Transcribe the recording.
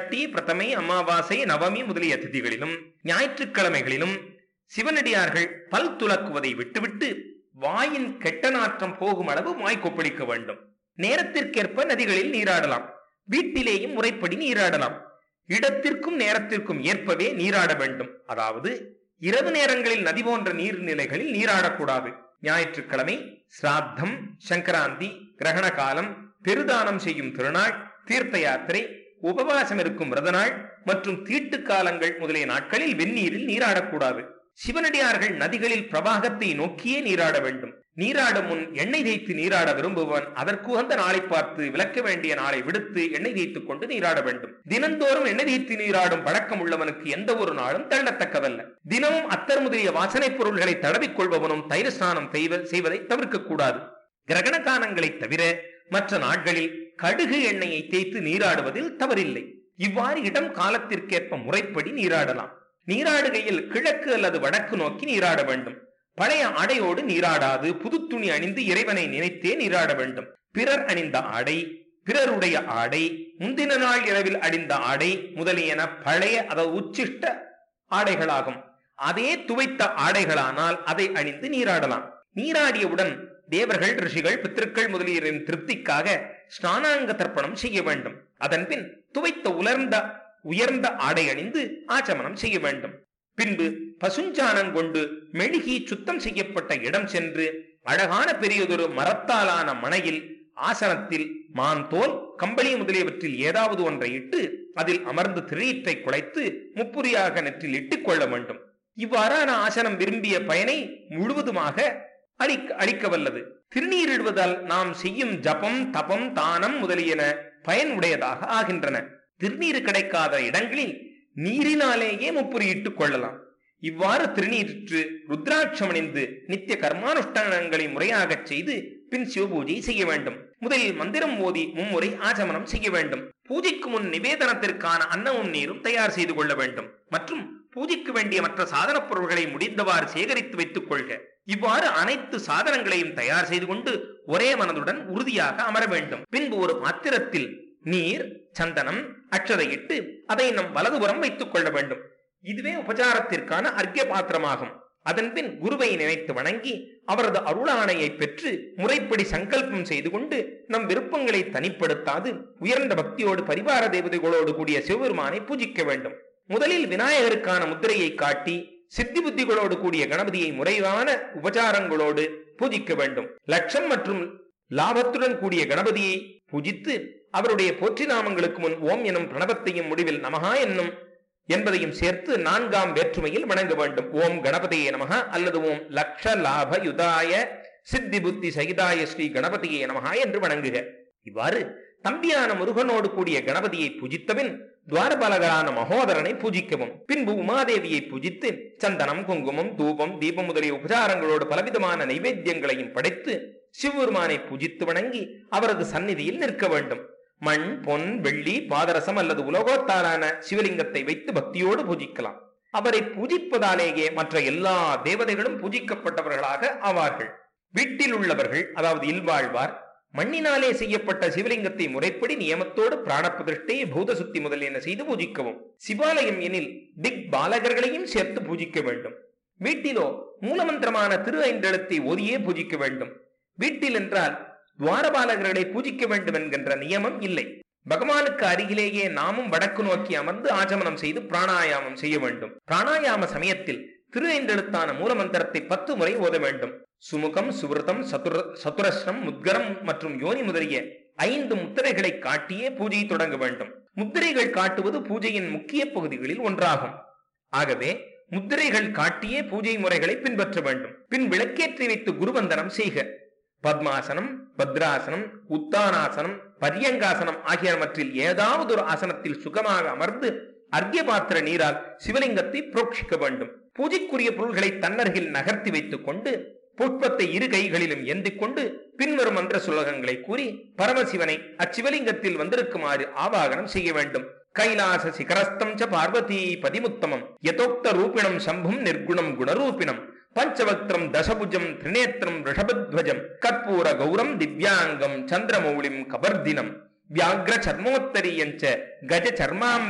சஷ்டி பிரதமை அமாவாசை நவமி முதலிய திதிகளிலும் ஞாயிற்றுக்கிழமைகளிலும் சிவனடியார்கள் பல் துலக்குவதை விட்டுவிட்டு வாயின் கெட்ட நாற்றம் போகும் அளவு வாய் கொப்பளிக்க வேண்டும் நேரத்திற்கேற்ப நதிகளில் நீராடலாம் வீட்டிலேயும் முறைப்படி நீராடலாம் இடத்திற்கும் நேரத்திற்கும் ஏற்பவே நீராட வேண்டும் அதாவது இரவு நேரங்களில் நதி போன்ற நீர்நிலைகளில் நீராடக்கூடாது ஞாயிற்றுக்கிழமை சிராத்தம் சங்கராந்தி கிரகண காலம் பெருதானம் செய்யும் திருநாள் தீர்த்த யாத்திரை உபவாசம் இருக்கும் விரத நாள் மற்றும் தீட்டு காலங்கள் முதலிய நாட்களில் வெந்நீரில் நீராடக்கூடாது சிவனடியார்கள் நதிகளில் பிரவாகத்தை நோக்கியே நீராட வேண்டும் நீராடும் முன் எண்ணெய் தேய்த்து நீராட விரும்புவன் அதற்குகந்த நாளை பார்த்து விளக்க வேண்டிய நாளை விடுத்து எண்ணெய் தேய்த்துக் கொண்டு நீராட வேண்டும் தினந்தோறும் எண்ணெய் தேய்த்து நீராடும் பழக்கம் உள்ளவனுக்கு எந்த ஒரு நாளும் தள்ளத்தக்கதல்ல தினமும் அத்தர் முதலிய வாசனைப் பொருள்களை தடவிக் கொள்பவனும் தைர ஸ்நானம் செய்வ- செய்வதை தவிர்க்க கூடாது கிரகண காலங்களை தவிர மற்ற நாட்களில் கடுகு எண்ணெயை தேய்த்து நீராடுவதில் தவறில்லை இவ்வாறு இடம் காலத்திற்கேற்ப முறைப்படி நீராடலாம் நீராடுகையில் கிழக்கு அல்லது வடக்கு நோக்கி நீராட வேண்டும் பழைய ஆடையோடு நீராடாது புது துணி அணிந்து இறைவனை நினைத்தே நீராட வேண்டும் பிறர் அணிந்த ஆடை பிறருடைய ஆடை முந்தின நாள் இரவில் அணிந்த ஆடை முதலியன பழைய அதாவது உச்சிஷ்ட ஆடைகளாகும் அதே துவைத்த ஆடைகளானால் அதை அணிந்து நீராடலாம் நீராடியவுடன் தேவர்கள் ரிஷிகள் பித்திருக்கள் முதலியரின் திருப்திக்காக ஸ்நானாங்க தர்ப்பணம் செய்ய வேண்டும் அதன்பின் துவைத்த உலர்ந்த உயர்ந்த ஆடை அணிந்து ஆச்சமனம் செய்ய வேண்டும் பின்பு பசுஞ்சாணம் கொண்டு மெழுகி சுத்தம் செய்யப்பட்ட இடம் சென்று அழகான பெரியதொரு மரத்தாலான மனையில் ஆசனத்தில் மான் தோல் கம்பளி முதலியவற்றில் ஏதாவது ஒன்றை இட்டு அதில் அமர்ந்து திரீற்றை குலைத்து முப்புரியாக நெற்றில் இட்டுக் கொள்ள வேண்டும் இவ்வாறான ஆசனம் விரும்பிய பயனை முழுவதுமாக அளிக்க அளிக்க வல்லது திருநீரிடுவதால் நாம் செய்யும் ஜபம் தபம் தானம் முதலியன பயன் உடையதாக ஆகின்றன திருநீர் கிடைக்காத இடங்களில் நீரினாலேயே முப்புரியிட்டுக் கொள்ளலாம் இவ்வாறு திருநீற்று ருத்ராட்சம் அணிந்து நித்திய கர்மானுஷ்டானங்களை முறையாகச் செய்து பின் சிவபூஜை செய்ய வேண்டும் முதலில் மந்திரம் ஓதி மும்முறை ஆச்சமனம் செய்ய வேண்டும் பூஜைக்கு முன் நிவேதனத்திற்கான அன்னமும் நீரும் தயார் செய்து கொள்ள வேண்டும் மற்றும் பூஜைக்கு வேண்டிய மற்ற சாதனப் பொருள்களை முடிந்தவாறு சேகரித்து வைத்துக் கொள்க இவ்வாறு அனைத்து சாதனங்களையும் தயார் செய்து கொண்டு ஒரே மனதுடன் உறுதியாக அமர வேண்டும் பின்பு ஒரு பாத்திரத்தில் நீர் சந்தனம் அக்ஷதையிட்டு அதை நம் வலதுபுறம் வைத்துக் கொள்ள வேண்டும் இதுவே உபச்சாரத்திற்கான அர்க்கிய பாத்திரமாகும் அதன்பின் குருவை நினைத்து வணங்கி அவரது அருளாணையை பெற்று முறைப்படி சங்கல்பம் செய்து கொண்டு நம் விருப்பங்களை தனிப்படுத்தாது உயர்ந்த பக்தியோடு பரிவார தேவதைகளோடு கூடிய சிவபெருமானை பூஜிக்க வேண்டும் முதலில் விநாயகருக்கான முத்திரையை காட்டி சித்தி புத்திகளோடு கூடிய கணபதியை முறையான உபச்சாரங்களோடு பூஜிக்க வேண்டும் லட்சம் மற்றும் லாபத்துடன் கூடிய கணபதியை பூஜித்து அவருடைய போற்றி நாமங்களுக்கு முன் ஓம் எனும் பிரணவத்தையும் முடிவில் நமகா என்னும் என்பதையும் சேர்த்து நான்காம் வேற்றுமையில் வணங்க வேண்டும் ஓம் கணபதியே நமக அல்லது ஓம் லக்ஷ லாப யுதாய சித்தி புத்தி சகிதாய ஸ்ரீ கணபதியே நமகா என்று வணங்குக இவ்வாறு தம்பியான முருகனோடு கூடிய கணபதியை பூஜித்தபின் துவாரபாலகரான மகோதரனை பூஜிக்கவும் பின்பு உமாதேவியை பூஜித்து சந்தனம் குங்குமம் தூபம் தீபம் முதலிய உபச்சாரங்களோடு பலவிதமான நைவேத்தியங்களையும் படைத்து சிவபெருமானை பூஜித்து வணங்கி அவரது சந்நிதியில் நிற்க வேண்டும் மண் பொன் வெள்ளி பாதரசம் அல்லது உலோகத்தாலான சிவலிங்கத்தை வைத்து பக்தியோடு பூஜிக்கலாம் அவரை பூஜிப்பதாலேயே மற்ற எல்லா தேவதைகளும் பூஜிக்கப்பட்டவர்களாக ஆவார்கள் வீட்டில் உள்ளவர்கள் அதாவது இல்வாழ்வார் மண்ணினாலே செய்யப்பட்ட சிவலிங்கத்தை முறைப்படி நியமத்தோடு பிராண பிரதிஷ்டை பூத சுத்தி முதலியன செய்து பூஜிக்கவும் சிவாலயம் எனில் திக் பாலகர்களையும் சேர்த்து பூஜிக்க வேண்டும் வீட்டிலோ மூலமந்திரமான திரு ஐந்தெழுத்தை ஓதியே பூஜிக்க வேண்டும் வீட்டில் என்றால் துவாரபாலகர்களை பூஜிக்க வேண்டும் என்கின்ற நியமம் இல்லை பகவானுக்கு அருகிலேயே நாமும் வடக்கு நோக்கி அமர்ந்து ஆச்சமனம் செய்து பிராணாயாமம் செய்ய வேண்டும் பிராணாயாம சமயத்தில் திரு ஐந்தெழுத்தான மூலமந்திரத்தை பத்து முறை ஓத வேண்டும் சுமுகம் சுவிரதம் சதுர சதுரஸ்ரம் முத்கரம் மற்றும் யோனி முதலிய ஐந்து முத்திரைகளை காட்டியே பூஜையை தொடங்க வேண்டும் முத்திரைகள் காட்டுவது பூஜையின் முக்கிய பகுதிகளில் ஒன்றாகும் ஆகவே முத்திரைகள் காட்டியே பூஜை முறைகளை பின்பற்ற வேண்டும் பின் விளக்கேற்றி வைத்து குருவந்தனம் செய்க பத்மாசனம் பத்ராசனம் உத்தானாசனம் பரியங்காசனம் ஆகியவற்றில் ஏதாவது ஒரு ஆசனத்தில் சுகமாக அமர்ந்து அர்க்கிய பாத்திர நீரால் சிவலிங்கத்தை புரோட்சிக்க வேண்டும் பூஜைக்குரிய பொருள்களை தன்னருகில் நகர்த்தி வைத்துக் கொண்டு புஷ்பத்தை இரு கைகளிலும் ஏந்திக் கொண்டு பின்வரும் மந்திர சுலகங்களை கூறி பரமசிவனை அச்சிவலிங்கத்தில் வந்திருக்குமாறு ஆவாகனம் செய்ய வேண்டும் கைலாச சிகரஸ்தம் ச பார்வதி பதிமுத்தமம் யதோக்த ரூபிணம் சம்பும் நிர்குணம் குணரூபிணம் பஞ்சவக்திரம் தசபுஜம் திரிநேத்திரம் ரிஷபத்வஜம் கற்பூர கௌரம் திவ்யாங்கம் சந்திரமௌளிம் கபர்தினம் வியாக்ர சர்மோத்தரியஞ்ச கஜ சர்மாம்